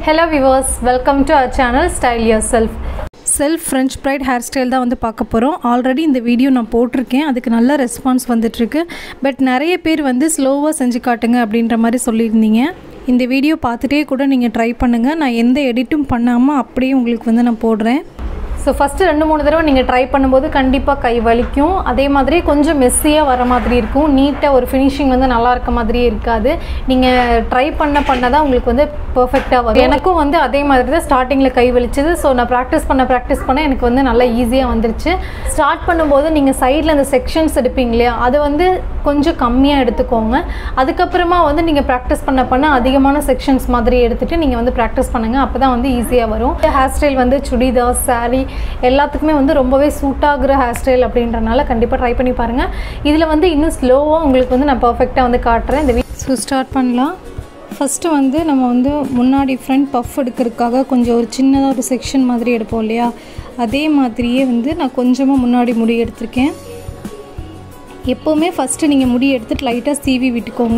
hello viewers welcome to our channel style yourself self French braid hairstyle தான் வந்து பார்க்க போகிறோம் already இந்த வீடியோ நான் போட்டிருக்கேன் அதுக்கு நல்ல ரெஸ்பான்ஸ் வந்துட்டுருக்கு பட் நிறைய பேர் வந்து ஸ்லோவாக செஞ்சு காட்டுங்க அப்படின்ற மாதிரி சொல்லியிருந்தீங்க இந்த வீடியோ பார்த்துட்டே கூட நீங்கள் ட்ரை பண்ணுங்கள் நான் எந்த எடிட்டும் பண்ணாமல் அப்படியே உங்களுக்கு வந்து நான் போடுறேன் ஸோ ஃபஸ்ட்டு ரெண்டு மூணு தடவை நீங்கள் ட்ரை பண்ணும்போது கண்டிப்பாக கை வலிக்கும் அதே மாதிரி கொஞ்சம் மெஸ்ஸியாக வர மாதிரி இருக்கும் நீட்டாக ஒரு ஃபினிஷிங் வந்து நல்லா இருக்க மாதிரியே இருக்காது நீங்கள் ட்ரை பண்ண பண்ண தான் உங்களுக்கு வந்து பர்ஃபெக்டாக வரும் எனக்கும் வந்து அதே மாதிரி தான் ஸ்டார்டிங்கில் கை வலிச்சது ஸோ நான் ப்ராக்டிஸ் பண்ண ப்ராக்டிஸ் பண்ண எனக்கு வந்து நல்லா ஈஸியாக வந்துருச்சு ஸ்டார்ட் பண்ணும்போது நீங்கள் சைடில் அந்த செக்ஷன்ஸ் எடுப்பீங்க இல்லையா அதை வந்து கொஞ்சம் கம்மியாக எடுத்துக்கோங்க அதுக்கப்புறமா வந்து நீங்கள் ப்ராக்டிஸ் பண்ண பண்ண அதிகமான செக்ஷன்ஸ் மாதிரி எடுத்துகிட்டு நீங்கள் வந்து ப்ராக்டிஸ் பண்ணுங்கள் அப்போ தான் வந்து ஈஸியாக வரும் ஹேர் ஸ்டைல் வந்து சுடிதார் saree எல்லாத்துக்குமே வந்து ரொம்பவே சூட் ஆகுற ஹேர் ஸ்டைல் அப்படின்றனால கண்டிப்பாக ட்ரை பண்ணி பாருங்கள் இதில் வந்து இன்னும் ஸ்லோவாக உங்களுக்கு வந்து நான் பர்ஃபெக்டாக வந்து காட்டுறேன் இந்த வீ ஸோ ஸ்டார்ட் பண்ணலாம் ஃபஸ்ட்டு வந்து நம்ம வந்து முன்னாடி ஃப்ரண்ட் பஃப் எடுக்கிறதுக்காக கொஞ்சம் ஒரு சின்னதாக ஒரு செக்ஷன் மாதிரி எடுப்போம் இல்லையா அதே மாதிரியே வந்து நான் கொஞ்சமாக முன்னாடி முடி எடுத்திருக்கேன் எப்போவுமே ஃபஸ்ட்டு நீங்கள் முடி எடுத்துட்டு லைட்டாக சீவி விட்டுக்கோங்க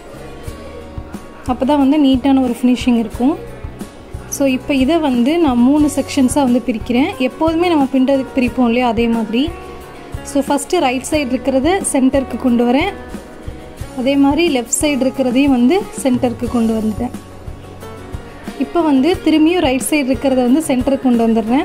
அப்போ தான் வந்து நீட்டான ஒரு ஃபினிஷிங் இருக்கும் ஸோ இப்போ இதை வந்து நான் மூணு செக்ஷன்ஸாக வந்து பிரிக்கிறேன் எப்போதுமே நம்ம பின்றதுக்கு பிரிப்போம் இல்லையா அதே மாதிரி ஸோ ஃபஸ்ட்டு ரைட் சைடு இருக்கிறத சென்டருக்கு கொண்டு வரேன் அதே மாதிரி லெஃப்ட் சைடு இருக்கிறதையும் வந்து சென்டருக்கு கொண்டு வந்துட்டேன் இப்போ வந்து திரும்பியும் ரைட் சைடு இருக்கிறத வந்து சென்டருக்கு கொண்டு வந்துடுறேன்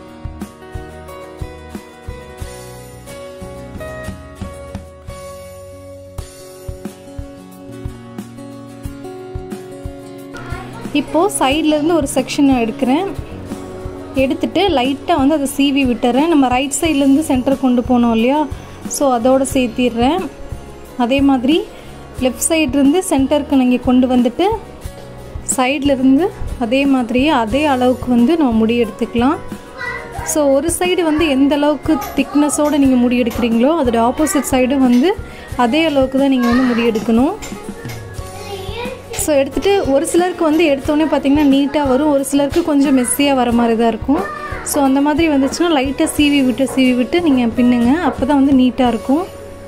இப்போது சைட்லேருந்து ஒரு செக்ஷன் எடுக்கிறேன் எடுத்துட்டு லைட்டாக வந்து அதை சீவி விட்டுறேன் நம்ம ரைட் சைட்லேருந்து சென்டர் கொண்டு போனோம் இல்லையா ஸோ அதோடு சேர்த்திடுறேன் அதே மாதிரி லெஃப்ட் சைட்லேருந்து சென்டருக்கு நீங்கள் கொண்டு வந்துட்டு சைட்லேருந்து அதே மாதிரியே அதே அளவுக்கு வந்து நம்ம முடி எடுத்துக்கலாம் ஸோ ஒரு சைடு வந்து எந்த அளவுக்கு திக்னஸோடு நீங்கள் முடி எடுக்கிறீங்களோ அதோட ஆப்போசிட் சைடு வந்து அதே அளவுக்கு தான் நீங்கள் வந்து முடி எடுக்கணும் ஸோ எடுத்துகிட்டு ஒரு சிலருக்கு வந்து எடுத்தோடனே பார்த்திங்கன்னா நீட்டாக வரும் ஒரு சிலருக்கு கொஞ்சம் மெஸ்ஸியாக வர மாதிரி தான் இருக்கும் ஸோ அந்த மாதிரி வந்துச்சுன்னா லைட்டாக சீவி விட்டு சீவி விட்டு நீங்கள் பின்னுங்க அப்போ தான் வந்து நீட்டாக இருக்கும்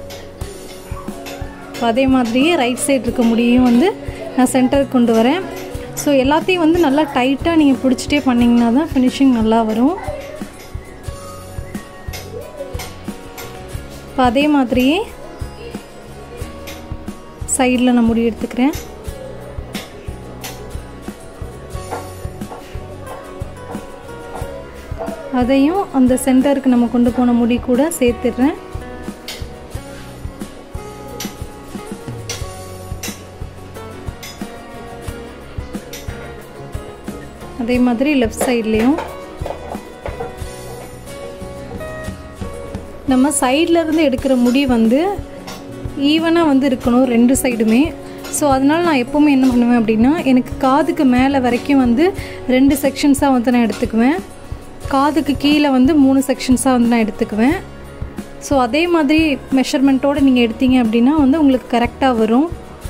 இப்போ அதே மாதிரியே ரைட் சைடு இருக்க முடியும் வந்து நான் சென்டருக்கு கொண்டு வரேன் ஸோ எல்லாத்தையும் வந்து நல்லா டைட்டாக நீங்கள் பிடிச்சிட்டே பண்ணிங்கன்னா தான் ஃபினிஷிங் நல்லா வரும் இப்போ அதே மாதிரியே சைடில் நான் முடி எடுத்துக்கிறேன் அதையும் அந்த சென்டருக்கு நம்ம கொண்டு போன முடி கூட சேர்த்துடுறேன் அதே மாதிரி லெஃப்ட் சைட்லேயும் நம்ம சைடில் இருந்து எடுக்கிற முடி வந்து ஈவனாக வந்து இருக்கணும் ரெண்டு சைடுமே ஸோ அதனால் நான் எப்போவுமே என்ன பண்ணுவேன் அப்படின்னா எனக்கு காதுக்கு மேலே வரைக்கும் வந்து ரெண்டு செக்ஷன்ஸாக வந்து நான் எடுத்துக்குவேன் காதுக்கு கீழே வந்து மூணு செக்ஷன்ஸாக வந்து நான் எடுத்துக்குவேன் ஸோ அதே மாதிரி மெஷர்மெண்ட்டோடு நீங்கள் எடுத்தீங்க அப்படின்னா வந்து உங்களுக்கு கரெக்டாக வரும்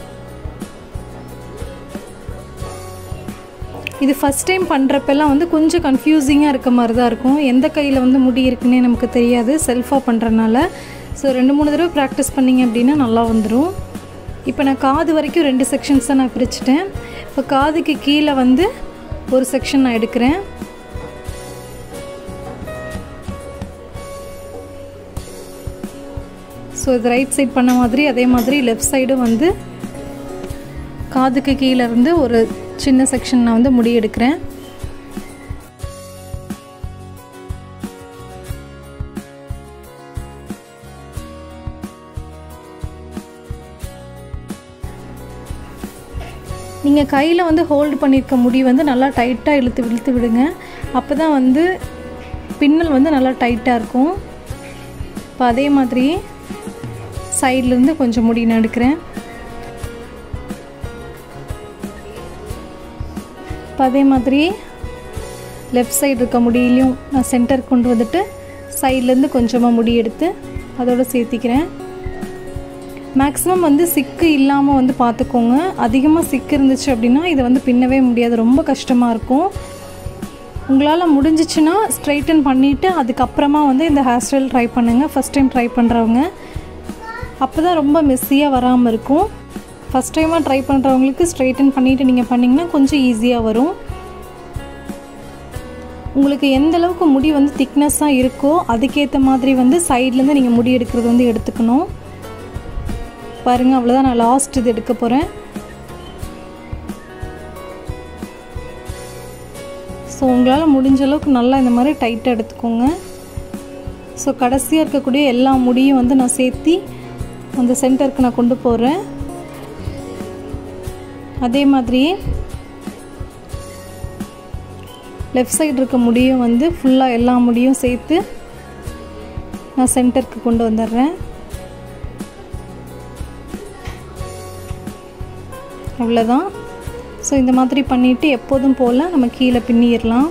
இது ஃபஸ்ட் டைம் பண்ணுறப்பெல்லாம் வந்து கொஞ்சம் கன்ஃபியூசிங்காக இருக்க மாதிரி தான் இருக்கும் எந்த கையில் வந்து முடி இருக்குன்னே நமக்கு தெரியாது செல்ஃபாக பண்ணுறனால ஸோ ரெண்டு மூணு தடவை ப்ராக்டிஸ் பண்ணிங்க அப்படின்னா நல்லா வந்துடும் இப்போ நான் காது வரைக்கும் ரெண்டு செக்ஷன்ஸை நான் பிரிச்சுட்டேன் இப்போ காதுக்கு கீழே வந்து ஒரு செக்ஷன் நான் எடுக்கிறேன் ஸோ இது ரைட் சைட் பண்ண மாதிரி அதே மாதிரி லெஃப்ட் சைடும் வந்து காதுக்கு கீழே இருந்து ஒரு சின்ன செக்ஷன் நான் வந்து முடி எடுக்கிறேன் நீங்கள் கையில் வந்து ஹோல்டு பண்ணியிருக்க முடி வந்து நல்லா டைட்டாக இழுத்து இழுத்து விடுங்க அப்போ தான் வந்து பின்னல் வந்து நல்லா டைட்டாக இருக்கும் இப்போ அதே மாதிரியே சைட்லேருந்து கொஞ்சம் முடி நான் எடுக்கிறேன் இப்போ அதே மாதிரி லெஃப்ட் சைடு இருக்க முடியிலையும் நான் சென்டர் கொண்டு வந்துட்டு சைட்லேருந்து கொஞ்சமாக முடி எடுத்து அதோடு சேர்த்திக்கிறேன் மேக்ஸிமம் வந்து சிக்கு இல்லாமல் வந்து பார்த்துக்கோங்க அதிகமாக சிக்கு இருந்துச்சு அப்படின்னா இதை வந்து பின்னவே முடியாது ரொம்ப கஷ்டமாக இருக்கும் உங்களால் முடிஞ்சிச்சுன்னா ஸ்ட்ரைட்டன் பண்ணிவிட்டு அதுக்கப்புறமா வந்து இந்த ஹேர் ஸ்டைல் ட்ரை பண்ணுங்கள் ஃபஸ்ட் டைம் ட்ரை பண்ணுறவங்க அப்போ தான் ரொம்ப மெஸ்ஸியாக வராமல் இருக்கும் ஃபஸ்ட் டைமாக ட்ரை பண்ணுறவங்களுக்கு ஸ்ட்ரைட்டன் பண்ணிவிட்டு நீங்கள் பண்ணிங்கன்னா கொஞ்சம் ஈஸியாக வரும் உங்களுக்கு எந்த அளவுக்கு முடி வந்து திக்னஸ்ஸாக இருக்கோ அதுக்கேற்ற மாதிரி வந்து சைட்லேருந்து நீங்கள் முடி எடுக்கிறது வந்து எடுத்துக்கணும் பாருங்கள் அவ்வளோதான் நான் லாஸ்ட் இது எடுக்க போகிறேன் ஸோ உங்களால் முடிஞ்ச அளவுக்கு நல்லா இந்த மாதிரி டைட்டாக எடுத்துக்கோங்க ஸோ கடைசியாக இருக்கக்கூடிய எல்லா முடியும் வந்து நான் சேர்த்தி அந்த சென்டருக்கு நான் கொண்டு போகிறேன் அதே மாதிரியே லெஃப்ட் சைடு இருக்க முடியும் வந்து ஃபுல்லாக எல்லா முடியும் சேர்த்து நான் சென்டருக்கு கொண்டு வந்துடுறேன் அவ்வளோதான் ஸோ இந்த மாதிரி பண்ணிவிட்டு எப்போதும் போல் நம்ம கீழே பின்னிடலாம்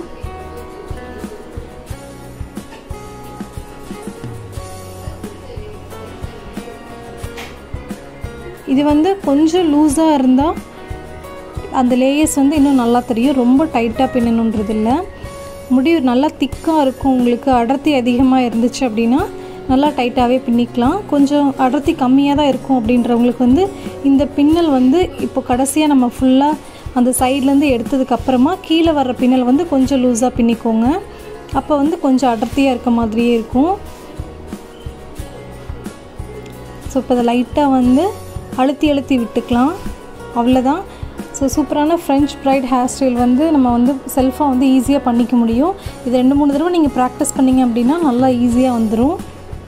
இது வந்து கொஞ்சம் லூஸாக இருந்தால் அந்த லேயர்ஸ் வந்து இன்னும் நல்லா தெரியும் ரொம்ப டைட்டாக பின்னணுன்றது இல்லை முடி நல்லா திக்காக இருக்கும் உங்களுக்கு அடர்த்தி அதிகமாக இருந்துச்சு அப்படின்னா நல்லா டைட்டாகவே பின்னிக்கலாம் கொஞ்சம் அடர்த்தி கம்மியாக தான் இருக்கும் அப்படின்றவங்களுக்கு வந்து இந்த பின்னல் வந்து இப்போ கடைசியாக நம்ம ஃபுல்லாக அந்த சைட்லேருந்து எடுத்ததுக்கப்புறமா கீழே வர்ற பின்னல் வந்து கொஞ்சம் லூஸாக பின்னிக்கோங்க அப்போ வந்து கொஞ்சம் அடர்த்தியாக இருக்க மாதிரியே இருக்கும் ஸோ இப்போ அதை லைட்டாக வந்து அழுத்தி அழுத்தி விட்டுக்கலாம் அவ்வளோதான் ஸோ சூப்பரான ஃப்ரெஞ்ச் ப்ரைட் ஹேர் ஸ்டைல் வந்து நம்ம வந்து செல்ஃபாக வந்து ஈஸியாக பண்ணிக்க முடியும் இது ரெண்டு மூணு தடவை நீங்கள் ப்ராக்டிஸ் பண்ணிங்க அப்படின்னா நல்லா ஈஸியாக வந்துடும்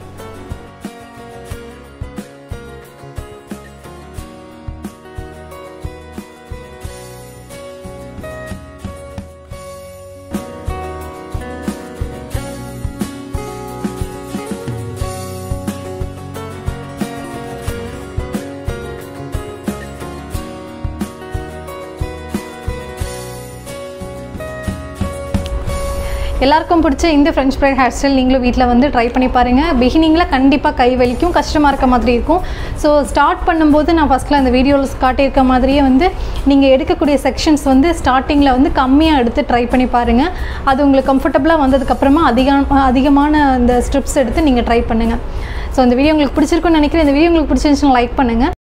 எல்லாருக்கும் பிடிச்ச இந்த ஃப்ரெஞ்ச் ஃப்ரைட் ஹேர் ஸ்டைல் நீங்களும் வீட்டில் வந்து ட்ரை பண்ணி பாருங்கள் பிகினிங்கில் கண்டிப்பாக கை வலிக்கும் கஷ்டமாக இருக்க மாதிரி இருக்கும் ஸோ ஸ்டார்ட் பண்ணும்போது நான் ஃபஸ்ட்டில் அந்த வீடியோவில் காட்டியிருக்க மாதிரியே வந்து நீங்கள் எடுக்கக்கூடிய செக்ஷன்ஸ் வந்து ஸ்டார்டிங்கில் வந்து கம்மியாக எடுத்து ட்ரை பண்ணி பாருங்கள் அது உங்களுக்கு கம்ஃபர்டபுளாக வந்ததுக்கப்புறமா அதிகம் அதிகமான இந்த ஸ்ட்ரிப்ஸ் எடுத்து நீங்கள் ட்ரை பண்ணுங்கள் ஸோ இந்த வீடியோ உங்களுக்கு பிடிச்சிருக்குன்னு நினைக்கிறேன் இந்த வீடியோ உங்களுக்கு பிடிச்சிருந்துச்சுன்னா லைக் பண்ணுங்கள்